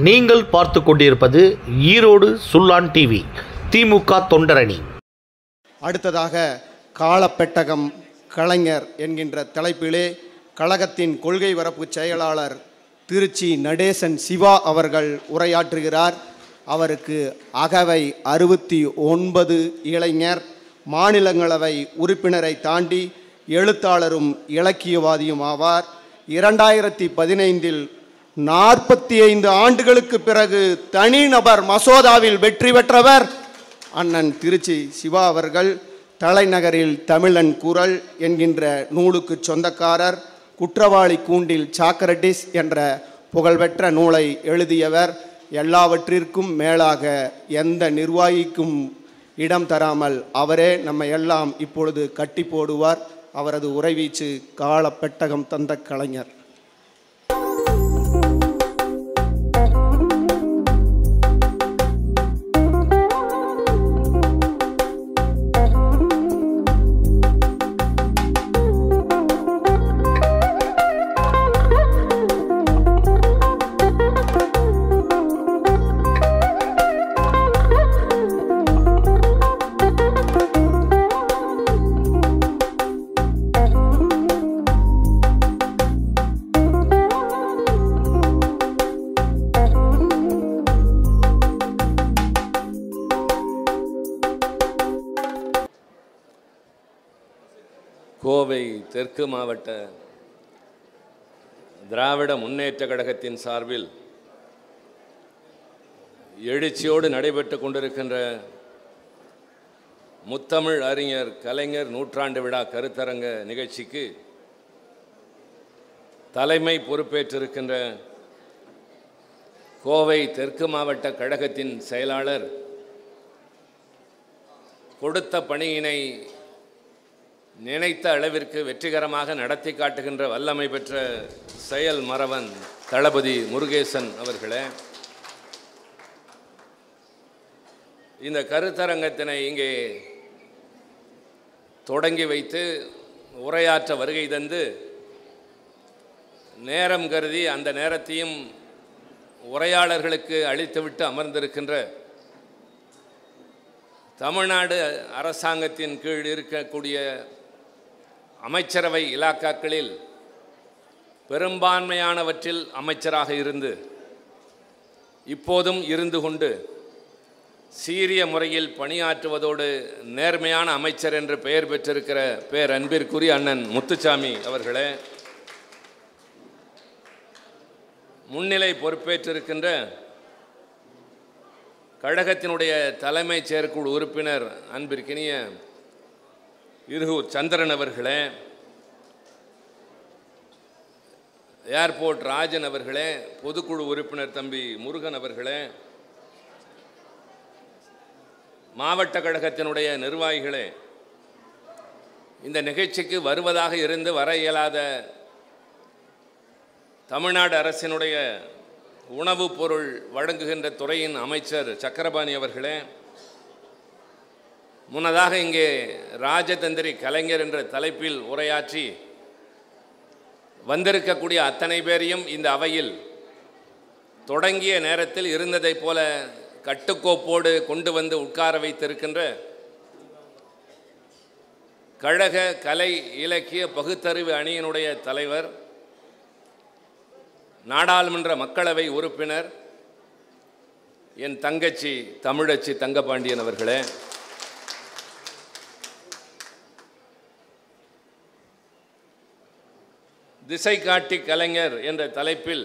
நீங்கள் பார்த்து கொண்டிருப்பது ஈரோடு சுல்லான் டிவி திமுக தொண்டரணி அடுத்ததாக காலப்பெட்டகம் கலைஞர் என்கின்ற தலைப்பிலே கழகத்தின் கொள்கை வரப்பு செயலாளர் திருச்சி நடேசன் சிவா அவர்கள் உரையாற்றுகிறார் அவருக்கு அகவை அறுபத்தி ஒன்பது இளைஞர் மாநிலங்களவை உறுப்பினரை தாண்டி எழுத்தாளரும் இலக்கியவாதியும் ஆவார் இரண்டாயிரத்தி பதினைந்தில் நாற்பத்தி ஐந்து ஆண்டுகளுக்கு பிறகு தனிநபர் மசோதாவில் வெற்றி பெற்றவர் அண்ணன் திருச்சி சிவா அவர்கள் தலைநகரில் தமிழன் குரல் என்கின்ற நூலுக்கு சொந்தக்காரர் குற்றவாளி கூண்டில் சாக்ரட்டிஸ் என்ற புகழ்பெற்ற நூலை எழுதியவர் எல்லாவற்றிற்கும் மேலாக எந்த நிர்வாகிக்கும் இடம் தராமல் அவரே நம்ம எல்லாம் இப்பொழுது கட்டி போடுவார் அவரது உறைவீச்சு காலப்பெட்டகம் தந்த கலைஞர் கோவை தெற்கு மாவட்ட திராவிட முன்னேற்ற கழகத்தின் சார்பில் எழுச்சியோடு நடைபெற்று கொண்டிருக்கின்ற முத்தமிழ் அறிஞர் கலைஞர் நூற்றாண்டு விழா கருத்தரங்க நிகழ்ச்சிக்கு தலைமை பொறுப்பேற்றிருக்கின்ற கோவை தெற்கு மாவட்ட கழகத்தின் செயலாளர் கொடுத்த பணியினை நினைத்த அளவிற்கு வெற்றிகரமாக நடத்தி காட்டுகின்ற வல்லமை பெற்ற செயல் மறவன் தளபதி முருகேசன் அவர்களே இந்த கருத்தரங்கத்தினை இங்கே தொடங்கி வைத்து உரையாற்ற வருகை தந்து நேரம் கருதி அந்த நேரத்தையும் உரையாளர்களுக்கு அளித்துவிட்டு அமர்ந்திருக்கின்ற தமிழ்நாடு அரசாங்கத்தின் கீழ் இருக்கக்கூடிய அமைச்சரவை இலாக்காக்களில் பெரும்பான்மையானவற்றில் அமைச்சராக இருந்து இப்போதும் இருந்து கொண்டு சீரிய முறையில் பணியாற்றுவதோடு நேர்மையான அமைச்சர் என்று பெயர் பெற்றிருக்கிற பேர் அன்பிற்குரிய அண்ணன் முத்துசாமி அவர்களே முன்னிலை பொறுப்பேற்றிருக்கின்ற கழகத்தினுடைய தலைமை செயற்குழு உறுப்பினர் அன்பிற்கினிய இருகூர் சந்திரன் அவர்களே ஏர்போர்ட் ராஜன் அவர்களே பொதுக்குழு உறுப்பினர் தம்பி முருகன் அவர்களே மாவட்ட கழகத்தினுடைய நிர்வாகிகளே இந்த நிகழ்ச்சிக்கு வருவதாக இருந்து வர இயலாத தமிழ்நாடு அரசினுடைய உணவுப் பொருள் வழங்குகின்ற துறையின் அமைச்சர் சக்கரபாணி அவர்களே முன்னதாக இங்கே ராஜதந்திரி கலைஞர் என்ற தலைப்பில் உரையாற்றி வந்திருக்கக்கூடிய அத்தனை பேரையும் இந்த அவையில் தொடங்கிய நேரத்தில் இருந்ததைப் போல கட்டுக்கோப்போடு கொண்டு வந்து உட்கார வைத்திருக்கின்ற கழக கலை இலக்கிய பகுத்தறிவு அணியினுடைய தலைவர் நாடாளுமன்ற மக்களவை உறுப்பினர் என் தங்கச்சி தமிழச்சி தங்கபாண்டியன் அவர்களே திசை காட்டி கலைஞர் என்ற தலைப்பில்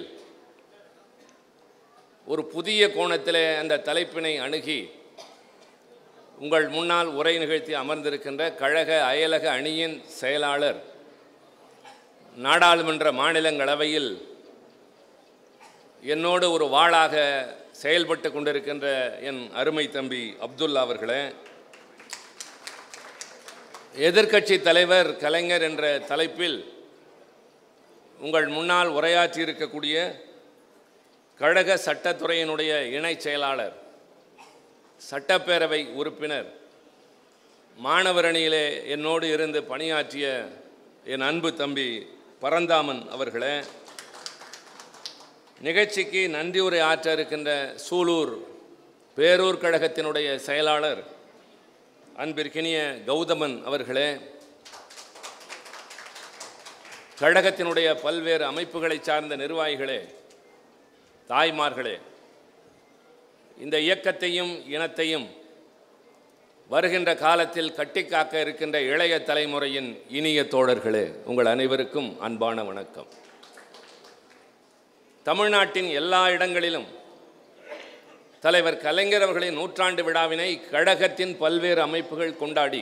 ஒரு புதிய கோணத்திலே அந்த தலைப்பினை அணுகி உங்கள் முன்னால் உரை நிகழ்த்தி அமர்ந்திருக்கின்ற கழக அயலக அணியின் செயலாளர் நாடாளுமன்ற மாநிலங்களவையில் என்னோடு ஒரு வாளாக செயல்பட்டு கொண்டிருக்கின்ற என் அருமை தம்பி அப்துல்லா அவர்களே எதிர்க்கட்சி தலைவர் கலைஞர் என்ற தலைப்பில் உங்கள் முன்னால் உரையாற்றி இருக்கக்கூடிய கழக சட்டத்துறையினுடைய இணை செயலாளர் சட்டப்பேரவை உறுப்பினர் மாணவரணியிலே என்னோடு இருந்து பணியாற்றிய என் அன்பு தம்பி பரந்தாமன் அவர்களே நிகழ்ச்சிக்கு நன்றியுரை ஆற்ற இருக்கின்ற சூலூர் பேரூர் கழகத்தினுடைய செயலாளர் அன்பிற்கினிய கௌதமன் அவர்களே கழகத்தினுடைய பல்வேறு அமைப்புகளை சார்ந்த நிர்வாகிகளே தாய்மார்களே இந்த இயக்கத்தையும் இனத்தையும் வருகின்ற காலத்தில் கட்டிக்காக்க இருக்கின்ற இளைய தலைமுறையின் இனிய தோழர்களே உங்கள் அனைவருக்கும் அன்பான வணக்கம் தமிழ்நாட்டின் எல்லா இடங்களிலும் தலைவர் கலைஞர் அவர்களின் நூற்றாண்டு விழாவினை கழகத்தின் பல்வேறு அமைப்புகள் கொண்டாடி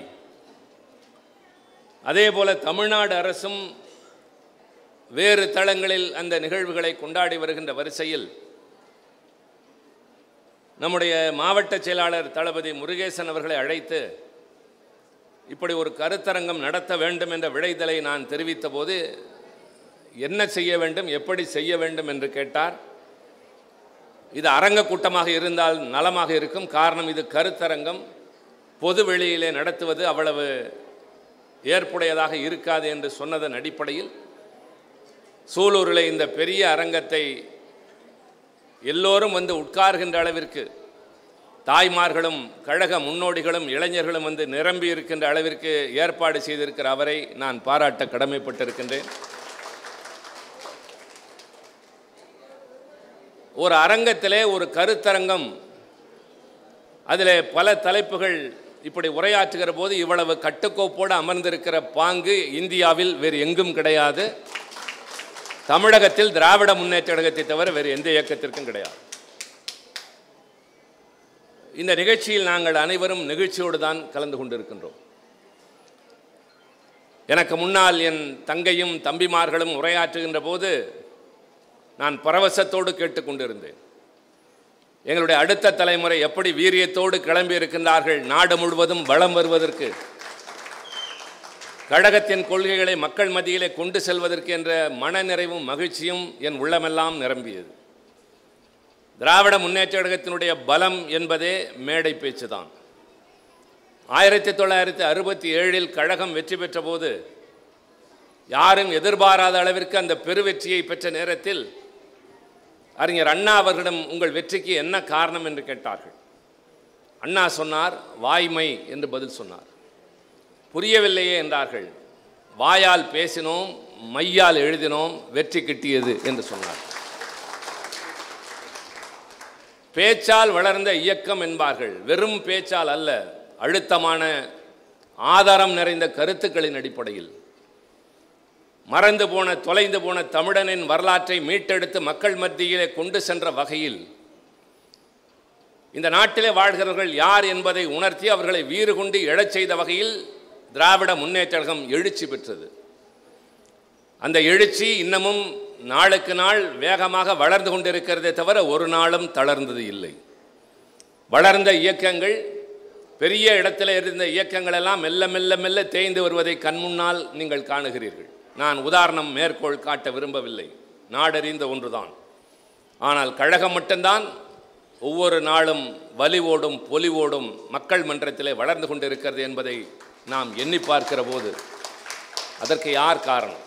அதேபோல தமிழ்நாடு அரசும் வேறு தளங்களில் அந்த நிகழ்வுகளை கொண்டாடி வருகின்ற வரிசையில் நம்முடைய மாவட்ட செயலாளர் தளபதி முருகேசன் அவர்களை அழைத்து இப்படி ஒரு கருத்தரங்கம் நடத்த வேண்டும் என்ற விடைதலை நான் தெரிவித்த போது என்ன செய்ய வேண்டும் எப்படி செய்ய வேண்டும் என்று கேட்டார் இது அரங்க கூட்டமாக இருந்தால் நலமாக இருக்கும் காரணம் இது கருத்தரங்கம் பொது வெளியிலே நடத்துவது அவ்வளவு ஏற்புடையதாக இருக்காது என்று சொன்னதன் அடிப்படையில் சூலூரில் இந்த பெரிய அரங்கத்தை எல்லோரும் வந்து உட்கார்கின்ற அளவிற்கு தாய்மார்களும் கழக முன்னோடிகளும் இளைஞர்களும் வந்து நிரம்பி இருக்கின்ற அளவிற்கு ஏற்பாடு செய்திருக்கிற அவரை நான் பாராட்ட கடமைப்பட்டிருக்கின்றேன் ஒரு அரங்கத்திலே ஒரு கருத்தரங்கம் அதில் பல தலைப்புகள் இப்படி உரையாற்றுகிற போது இவ்வளவு கட்டுக்கோப்போடு அமர்ந்திருக்கிற பாங்கு இந்தியாவில் வேறு எங்கும் கிடையாது தமிழகத்தில் திராவிட முன்னேற்ற கழகத்தை தவிர வேறு எந்த இயக்கத்திற்கும் கிடையாது இந்த நிகழ்ச்சியில் நாங்கள் அனைவரும் நிகழ்ச்சியோடு தான் கலந்து கொண்டிருக்கின்றோம் எனக்கு முன்னால் என் தங்கையும் தம்பிமார்களும் உரையாற்றுகின்ற போது நான் பரவசத்தோடு கேட்டுக்கொண்டிருந்தேன் எங்களுடைய அடுத்த தலைமுறை எப்படி வீரியத்தோடு கிளம்பி இருக்கின்றார்கள் நாடு முழுவதும் வளம் வருவதற்கு கழகத்தின் கொள்கைகளை மக்கள் மத்தியிலே கொண்டு செல்வதற்கு என்ற மனநிறைவும் மகிழ்ச்சியும் என் உள்ளமெல்லாம் நிரம்பியது திராவிட முன்னேற்ற கழகத்தினுடைய பலம் என்பதே மேடை பேச்சுதான் ஆயிரத்தி தொள்ளாயிரத்தி அறுபத்தி ஏழில் கழகம் வெற்றி பெற்ற போது யாரும் எதிர்பாராத அளவிற்கு அந்த பெருவெற்றியை பெற்ற நேரத்தில் அறிஞர் அண்ணா அவர்களிடம் உங்கள் வெற்றிக்கு என்ன காரணம் என்று கேட்டார்கள் அண்ணா சொன்னார் வாய்மை என்று பதில் சொன்னார் புரியவில்லையே என்றார்கள் வாயால் பேசினோம் மையால் எழுதினோம் வெற்றி கிட்டியது என்று சொன்னார் பேச்சால் வளர்ந்த இயக்கம் என்பார்கள் வெறும் பேச்சால் அல்ல அழுத்தமான ஆதாரம் நிறைந்த கருத்துக்களின் அடிப்படையில் மறந்து போன தொலைந்து போன தமிழனின் வரலாற்றை மீட்டெடுத்து மக்கள் மத்தியிலே கொண்டு சென்ற வகையில் இந்த நாட்டிலே வாழ்கிறவர்கள் யார் என்பதை உணர்த்தி அவர்களை வீறு கொண்டு எழச் செய்த வகையில் திராவிட முன்னேற்ற கழகம் எழுச்சி பெற்றது அந்த எழுச்சி இன்னமும் நாளுக்கு நாள் வேகமாக வளர்ந்து கொண்டிருக்கிறதே தவிர ஒரு நாளும் தளர்ந்தது இல்லை வளர்ந்த இயக்கங்கள் பெரிய இடத்துல இருந்த இயக்கங்கள் எல்லாம் மெல்ல மெல்ல மெல்ல தேய்ந்து வருவதை கண்முன்னால் நீங்கள் காணுகிறீர்கள் நான் உதாரணம் மேற்கோள் காட்ட விரும்பவில்லை நாடறிந்த ஒன்றுதான் ஆனால் கழகம் மட்டும்தான் ஒவ்வொரு நாளும் வலிவோடும் பொலிவோடும் மக்கள் மன்றத்திலே வளர்ந்து கொண்டிருக்கிறது என்பதை நாம் எண்ணி பார்க்கிற போது அதற்கு யார் காரணம்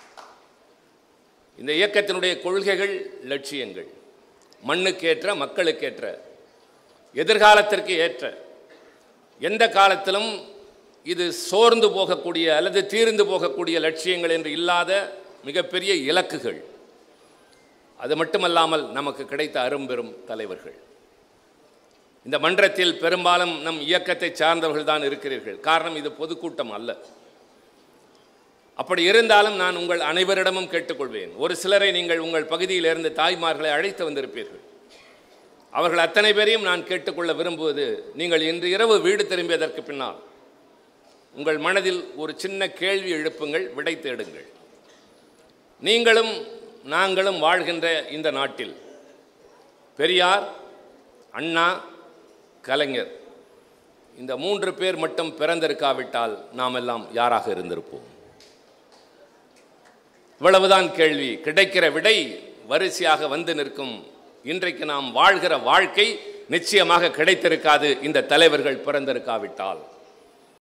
இந்த இயக்கத்தினுடைய கொள்கைகள் லட்சியங்கள் மண்ணுக்கேற்ற மக்களுக்கேற்ற எதிர்காலத்திற்கு ஏற்ற எந்த காலத்திலும் இது சோர்ந்து போகக்கூடிய அல்லது தீர்ந்து போகக்கூடிய லட்சியங்கள் என்று இல்லாத மிகப்பெரிய இலக்குகள் அது மட்டுமல்லாமல் நமக்கு கிடைத்த அரும்பெரும் தலைவர்கள் இந்த மன்றத்தில் பெரும்பாலும் நம் இயக்கத்தை சார்ந்தவர்கள் தான் இருக்கிறீர்கள் காரணம் இது பொதுக்கூட்டம் அல்ல அப்படி இருந்தாலும் நான் உங்கள் அனைவரிடமும் கேட்டுக்கொள்வேன் ஒரு சிலரை நீங்கள் உங்கள் பகுதியில் இருந்து தாய்மார்களை அழைத்து வந்திருப்பீர்கள் அவர்கள் அத்தனை பேரையும் நான் கேட்டுக்கொள்ள விரும்புவது நீங்கள் இன்று இரவு வீடு திரும்பியதற்கு பின்னால் உங்கள் மனதில் ஒரு சின்ன கேள்வி எழுப்புங்கள் விடை தேடுங்கள் நீங்களும் நாங்களும் வாழ்கின்ற இந்த நாட்டில் பெரியார் அண்ணா கலைஞர் இந்த மூன்று பேர் மட்டும் பிறந்திருக்காவிட்டால் நாம் எல்லாம் யாராக இருந்திருப்போம் இவ்வளவுதான் கேள்வி கிடைக்கிற விடை வரிசையாக வந்து நிற்கும் இன்றைக்கு நாம் வாழ்கிற வாழ்க்கை நிச்சயமாக கிடைத்திருக்காது இந்த தலைவர்கள் பிறந்திருக்காவிட்டால்